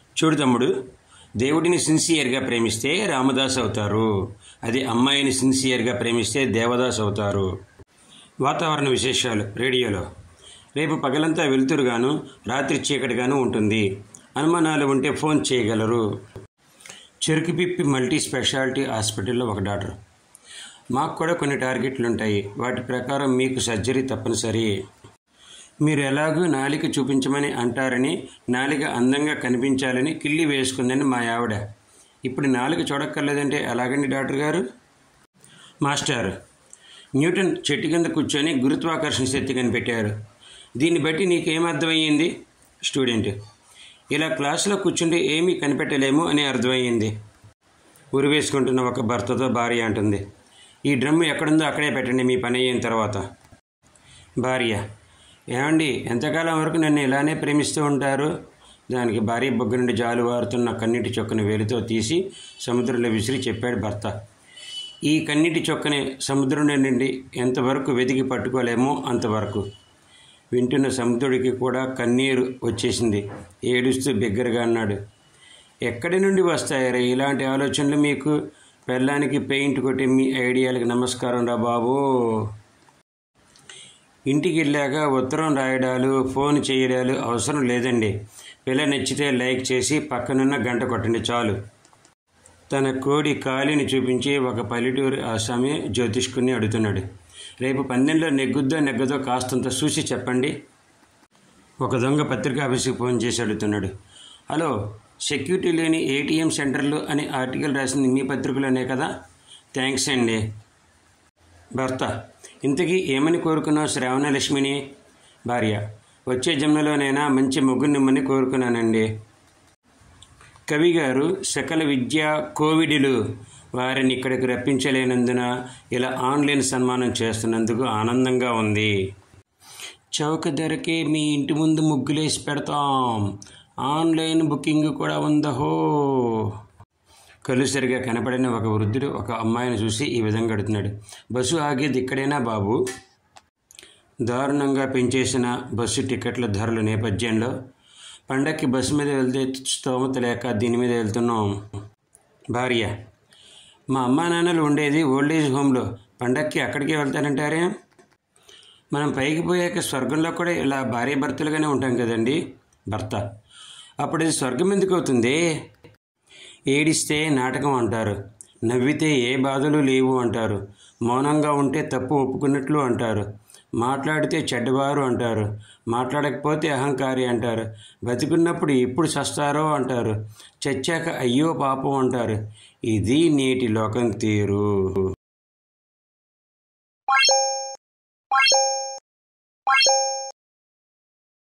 చూడు తమ్ముడు దేవుడిని సిన్సియర్గా ప్రేమిస్తే రామదాస్ అవుతారు అది అమ్మాయిని సిన్సియర్గా ప్రేమిస్తే దేవదాస్ అవుతారు వాతావరణ విశేషాలు రేడియోలో రేపు పగలంతా వెలుతురుగాను రాత్రి చీకటిగాను ఉంటుంది అనుమానాలు ఉంటే ఫోన్ చేయగలరు చెరుకు పిప్పి మల్టీ స్పెషాలిటీ హాస్పిటల్లో ఒక డాక్టర్ మాకు కూడా కొన్ని టార్గెట్లు ఉంటాయి వాటి ప్రకారం మీకు సర్జరీ తప్పనిసరి మీరు ఎలాగూ నాలిక చూపించమని అంటారని నాలిక అందంగా కనిపించాలని కిల్లి వేసుకుందని మా ఆవిడ ఇప్పుడు నాలుక చూడక్కర్లేదంటే ఎలాగండి డాక్టర్ గారు మాస్టర్ న్యూటన్ చెట్టు కింద కూర్చొని గురుత్వాకర్షణ శక్తి కనిపెట్టారు దీన్ని బట్టి నీకేం అర్థమయ్యింది స్టూడెంట్ ఇలా క్లాసులో కూర్చుంటే ఏమీ కనిపెట్టలేము అని అర్థమయ్యింది ఉరి వేసుకుంటున్న ఒక భర్తతో భార్య అంటుంది ఈ డ్రమ్ము ఎక్కడుందో అక్కడే పెట్టండి మీ పని అయిన తర్వాత భార్య ఏమండి ఎంతకాలం వరకు నన్ను ఇలానే ప్రేమిస్తూ ఉంటారు దానికి భార్య బొగ్గు నుండి జాలు వారుతున్న కన్నీటి చొక్కని వేలితో తీసి సముద్రంలో విసిరి చెప్పాడు భర్త ఈ కన్నీటి చొక్కని సముద్రం నుండి ఎంతవరకు వెతికి పట్టుకోలేమో అంతవరకు వింటున్న సముద్రుడికి కూడా కన్నీరు వచ్చేసింది ఏడుస్తూ బిగ్గరగా అన్నాడు ఎక్కడి నుండి వస్తాయరా ఇలాంటి ఆలోచనలు మీకు పెళ్ళానికి పెయింట్ కొట్టి మీ ఐడియాలకు నమస్కారం రా బాబు ఇంటికి వెళ్ళాక ఉత్తరం రాయడాలు ఫోన్ చేయడాలు అవసరం లేదండి పిల్ల నచ్చితే లైక్ చేసి పక్కనున్న గంట కొట్టండి చాలు తన కోడి కాలిని చూపించి ఒక పల్లెటూరు ఆసామి జ్యోతిష్కుని అడుగుతున్నాడు రేపు పందెంలో నెగ్గుద్దో నెగ్గదో కాస్తంత చూసి చెప్పండి ఒక దొంగ పత్రికా ఆఫీస్కి ఫోన్ చేసి అడుగుతున్నాడు హలో సెక్యూరిటీ లేని ఏటీఎం సెంటర్లు అని ఆర్టికల్ రాసింది మీ పత్రికలోనే కదా థ్యాంక్స్ అండి భర్త ఇంతకీ ఏమని కోరుకున్నావు శ్రావణలక్ష్మిని భార్య వచ్చే జన్మలోనైనా మంచి ముగ్గురినిమ్మని కోరుకున్నానండి కవి గారు సకల విద్యా కోవిడులు వారిని ఇక్కడికి రప్పించలేనందున ఇలా ఆన్లైన్ సన్మానం చేస్తున్నందుకు ఆనందంగా ఉంది చౌక ధరకే మీ ఇంటి ముందు ముగ్గులేసి పెడతాం ఆన్లైన్ బుకింగ్ కూడా ఉందహో కళ్ళు సరిగా కనపడిన ఒక వృద్ధుడు ఒక అమ్మాయిని చూసి ఈ విధంగా అడుగుతున్నాడు బస్సు ఆగేది ఇక్కడేనా బాబు దారుణంగా పెంచేసిన బస్సు టికెట్ల ధరల నేపథ్యంలో పండక్కి బస్సు మీద వెళ్తే స్తోమత లేక దీని మీద వెళ్తున్నాం భార్య మా అమ్మా నాన్నలు ఉండేది ఓల్డేజ్ హోమ్లో పండక్కి అక్కడికే వెళ్తారంటారే మనం పైకి పోయాక స్వర్గంలో కూడా ఇలా భార్య భర్తలుగానే ఉంటాం కదండి భర్త అప్పుడు ఇది స్వర్గం ఎందుకు అవుతుంది ఏడిస్తే నాటకం అంటారు నవ్వితే ఏ బాధలు లేవు అంటారు మౌనంగా ఉంటే తప్పు ఒప్పుకున్నట్లు అంటారు మాట్లాడితే చెడ్డవారు అంటారు మాట్లాడకపోతే అహంకారి అంటారు బతికున్నప్పుడు ఎప్పుడు చస్తారో అంటారు చచ్చాక అయ్యో పాపం అంటారు ఇది నేటి లోకం తీరు Thank you.